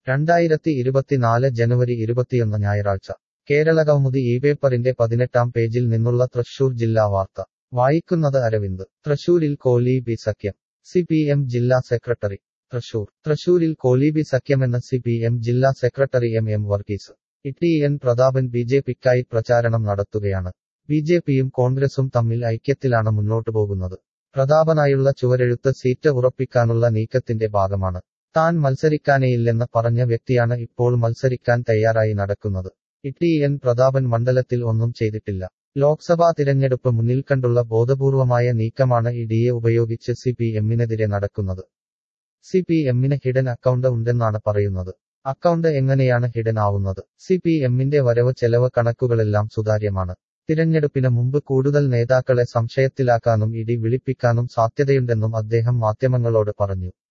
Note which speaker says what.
Speaker 1: രണ്ടായിരത്തി ഇരുപത്തിനാല് ജനുവരി ഇരുപത്തിയൊന്ന് ഞായറാഴ്ച കേരളകൗമുദി ഈ പേപ്പറിന്റെ പതിനെട്ടാം പേജിൽ നിന്നുള്ള തൃശൂർ ജില്ലാ വാർത്ത വായിക്കുന്നത് അരവിന്ദ് തൃശൂരിൽ കോലീബി സഖ്യം സി പി എം ജില്ലാ സെക്രട്ടറി തൃശൂർ തൃശൂരിൽ കോലീബി സഖ്യമെന്ന് സി പി എം ജില്ലാ secretary M M Varghese E N Prathapan B J പിക്കായി പ്രചാരണം നടത്തുകയാണ് ബി ജെ പിയും കോൺഗ്രസും തമ്മിൽ ഐക്യത്തിലാണ് മുന്നോട്ടു പോകുന്നത് പ്രതാപനായുള്ള ചുവരെഴുത്ത് സീറ്റ് ഉറപ്പിക്കാനുള്ള നീക്കത്തിന്റെ ഭാഗമാണ് താൻ മത്സരിക്കാനേയില്ലെന്ന് പറഞ്ഞ വ്യക്തിയാണ് ഇപ്പോൾ മത്സരിക്കാൻ തയ്യാറായി നടക്കുന്നത് ഇ എൻ പ്രതാപൻ മണ്ഡലത്തിൽ ഒന്നും ചെയ്തിട്ടില്ല ലോക്സഭാ തിരഞ്ഞെടുപ്പ് മുന്നിൽ കണ്ടുള്ള ബോധപൂർവമായ നീക്കമാണ് ഇഡിയെ ഉപയോഗിച്ച് സി പി എമ്മിനെതിരെ നടക്കുന്നത് സി പി എമ്മിന് ഹിഡൻ അക്കൗണ്ട് ഉണ്ടെന്നാണ് പറയുന്നത് അക്കൗണ്ട് എങ്ങനെയാണ് ഹിഡൻ ആവുന്നത് സി പി എമ്മിന്റെ വരവ് ചെലവ് കണക്കുകളെല്ലാം സുതാര്യമാണ് തിരഞ്ഞെടുപ്പിന് മുമ്പ് കൂടുതൽ നേതാക്കളെ സംശയത്തിലാക്കാനും ഇടി വിളിപ്പിക്കാനും സാധ്യതയുണ്ടെന്നും അദ്ദേഹം മാധ്യമങ്ങളോട് പറഞ്ഞു